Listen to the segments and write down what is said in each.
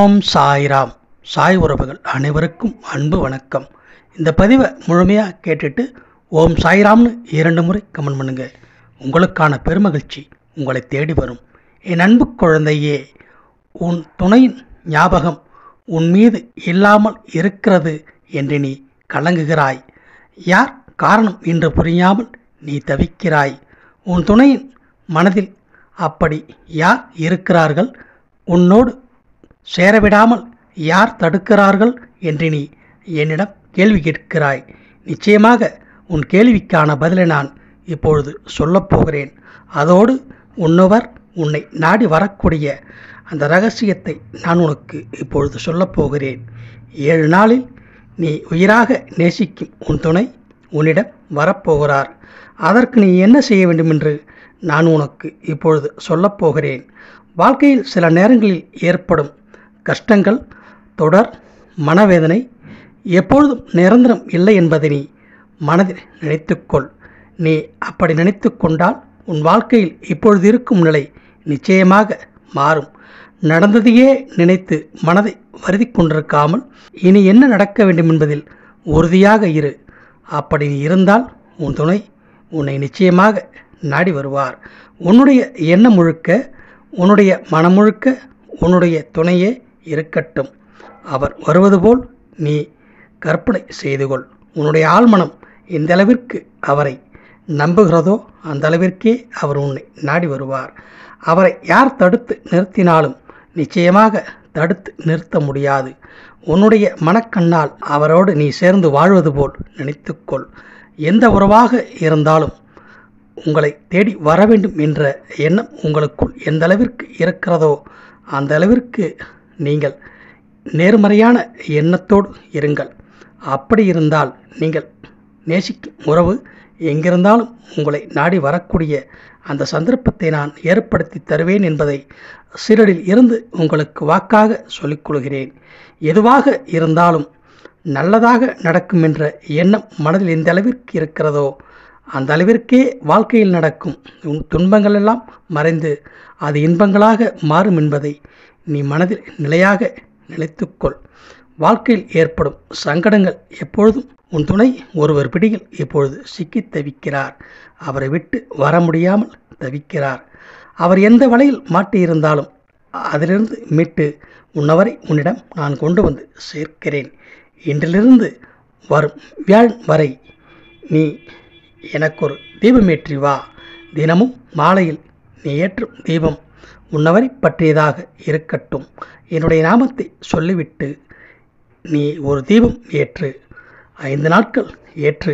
ஓம் சாய்ராம் சாய் உறவுகள் அனைவருக்கும் அன்பு வணக்கம் இந்த பதிவை முழுமையாக கேட்டுட்டு ஓம் சாய்ராம்னு இரண்டு முறை கமெண்ட் பண்ணுங்க உங்களுக்கான பெருமகிழ்ச்சி உங்களை தேடி வரும் என் அன்பு குழந்தையே உன் துணையின் ஞாபகம் உன் மீது இல்லாமல் இருக்கிறது என்று நீ கலங்குகிறாய் யார் காரணம் என்று புரியாமல் நீ தவிக்கிறாய் உன் துணையின் மனதில் அப்படி யார் இருக்கிறார்கள் உன்னோடு சேரவிடாமல் யார் தடுக்கிறார்கள் என்று நீ என்னிடம் கேள்வி கேட்கிறாய் நிச்சயமாக உன் கேள்விக்கான பதிலை நான் இப்பொழுது சொல்லப் போகிறேன் அதோடு உன்னவர் உன்னை நாடி வரக்கூடிய அந்த ரகசியத்தை நான் உனக்கு இப்பொழுது சொல்லப் போகிறேன் ஏழு நாளில் நீ உயிராக நேசிக்கும் உன் துணை உன்னிடம் வரப்போகிறார் அதற்கு நீ என்ன செய்ய வேண்டும் என்று நான் உனக்கு இப்பொழுது சொல்லப் போகிறேன் வாழ்க்கையில் சில நேரங்களில் ஏற்படும் கஷ்டங்கள் தொடர் மனவேதனை எப்பொழுதும் நிரந்தரம் இல்லை என்பதை நீ மனதில் நினைத்துக்கொள் நீ அப்படி நினைத்து கொண்டால் உன் வாழ்க்கையில் இப்பொழுது இருக்கும் நிலை நிச்சயமாக மாறும் நடந்ததையே நினைத்து மனதை வருதி கொண்டிருக்காமல் இனி என்ன நடக்க வேண்டும் என்பதில் உறுதியாக இரு அப்படி நீ இருந்தால் உன் துணை உன்னை நிச்சயமாக நாடி வருவார் உன்னுடைய எண்ணம் முழுக்க உன்னுடைய மனம் முழுக்க உன்னுடைய துணையே இருக்கட்டும் அவர் வருவது போல் நீ கற்பனை செய்து கொள் உன்னுடைய ஆழ்மனம் எந்த அளவிற்கு அவரை நம்புகிறதோ அந்த அளவிற்கே அவர் உன்னை நாடி வருவார் அவரை யார் தடுத்து நிறுத்தினாலும் நிச்சயமாக தடுத்து நிறுத்த முடியாது உன்னுடைய மனக்கண்ணால் அவரோடு நீ சேர்ந்து வாழ்வது போல் நினைத்துக்கொள் எந்த உறவாக இருந்தாலும் உங்களை தேடி வர வேண்டும் என்ற எண்ணம் உங்களுக்குள் எந்த அளவிற்கு இருக்கிறதோ அந்த அளவிற்கு நீங்கள் நேர்மறையான எண்ணத்தோடு இருங்கள் அப்படி இருந்தால் நீங்கள் நேசிக்கும் உறவு எங்கிருந்தாலும் உங்களை நாடி வரக்கூடிய அந்த சந்தர்ப்பத்தை நான் ஏற்படுத்தி தருவேன் என்பதை சிறடில் இருந்து உங்களுக்கு வாக்காக சொல்லிக்கொள்கிறேன் எதுவாக இருந்தாலும் நல்லதாக நடக்கும் என்ற எண்ணம் மனதில் எந்த அளவிற்கு இருக்கிறதோ அந்த அளவிற்கே வாழ்க்கையில் நடக்கும் உன் துன்பங்கள் எல்லாம் மறைந்து அது இன்பங்களாக மாறும் என்பதை நீ மனதில் நிலையாக நிலைத்துக்கொள் வாழ்க்கையில் ஏற்படும் சங்கடங்கள் எப்பொழுதும் உன் துணை ஒருவர் பிடியில் இப்பொழுது சிக்கித் தவிக்கிறார் அவரை விட்டு வர முடியாமல் தவிக்கிறார் அவர் எந்த வலையில் மாட்டியிருந்தாலும் அதிலிருந்து மீட்டு உன்னவரை உன்னிடம் நான் கொண்டு வந்து சேர்க்கிறேன் இன்றிலிருந்து வரும் வியாழன் வரை நீ எனக்கு ஒரு தீபமேற்றி வா தினமும் மாலையில் நீ ஏற்றும் தீபம் உன்னவரை பற்றியதாக இருக்கட்டும் என்னுடைய நாமத்தை சொல்லிவிட்டு நீ ஒரு தீபம் ஏற்று ஐந்து நாட்கள் ஏற்று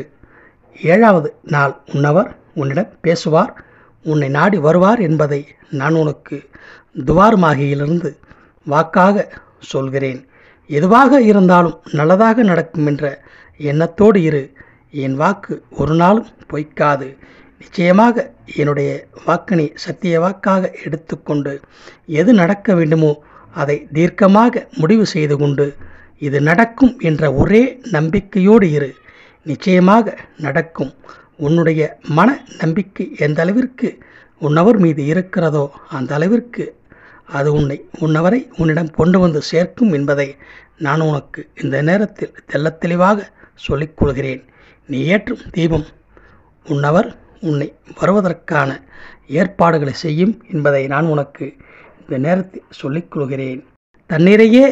ஏழாவது நாள் உன்னவர் உன்னிடம் பேசுவார் உன்னை நாடி வருவார் என்பதை நான் உனக்கு துவாரமாகியிலிருந்து வாக்காக சொல்கிறேன் எதுவாக இருந்தாலும் நல்லதாக நடக்கும் என்ற எண்ணத்தோடு இரு என் வாக்கு ஒரு நாளும் பொய்க்காது நிச்சயமாக என்னுடைய வாக்கினை சத்திய வாக்காக எடுத்துக்கொண்டு எது நடக்க வேண்டுமோ அதை தீர்க்கமாக முடிவு செய்து கொண்டு இது நடக்கும் என்ற ஒரே நம்பிக்கையோடு இரு நிச்சயமாக நடக்கும் உன்னுடைய மன நம்பிக்கை எந்த அளவிற்கு உன்னவர் மீது இருக்கிறதோ அந்த அளவிற்கு அது உன்னை உன்னவரை உன்னிடம் கொண்டு வந்து சேர்க்கும் என்பதை நான் உனக்கு இந்த நேரத்தில் தெள்ளத் தெளிவாக சொல்லிக் கொள்கிறேன் நீ ஏற்றும் தீபம் உன்னவர் உன்னை வருவதற்கான ஏற்பாடுகளை செய்யும் என்பதை நான் உனக்கு இந்த நேரத்தில் சொல்லிக் கொள்கிறேன் தண்ணீரையே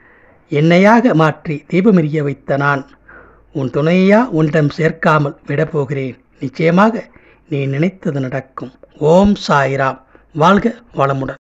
எண்ணெயாக மாற்றி தீபமெரிய வைத்த நான் உன் துணையா உன்னிடம் சேர்க்காமல் விடப்போகிறேன் நிச்சயமாக நீ நினைத்தது நடக்கும் ஓம் சாய்ராம் வாழ்க வளமுடன்